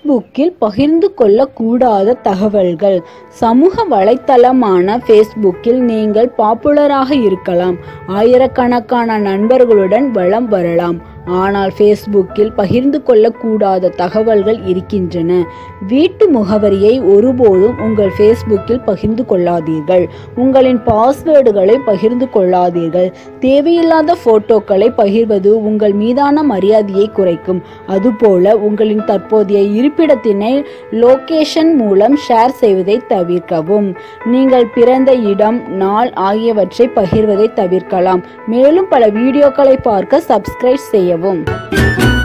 ஃபேஸ்புக்கில் பகிர்ந்து கொள்ளக்கூடாத தகவல்கள் சமூக வலைத்தளமான ஃபேஸ்புக்கில் நீங்கள் பாப்புலராக இருக்கலாம் ஆயிரக்கணக்கான நண்பர்களுடன் வலம் வரலாம் ஆனால் ஃபேஸ்புக்கில் பகிர்ந்து கொள்ளக்கூடாத தகவல்கள் இருக்கின்றன வீட்டு முகவரியை ஒருபோதும் உங்கள் ஃபேஸ்புக்கில் பகிர்ந்து கொள்ளாதீர்கள் உங்களின் பாஸ்வேர்டுகளை பகிர்ந்து கொள்ளாதீர்கள் தேவையில்லாத போட்டோக்களை பகிர்வது உங்கள் மீதான மரியாதையை குறைக்கும் அதுபோல உங்களின் தற்போதைய இருப்பிடத்தினை லொகேஷன் மூலம் ஷேர் செய்வதை தவிர்க்கவும் நீங்கள் பிறந்த இடம் நாள் ஆகியவற்றை பகிர்வதை தவிர்க்கலாம் மேலும் பல வீடியோக்களை பார்க்க சப்ஸ்கிரைப் செய்யவும்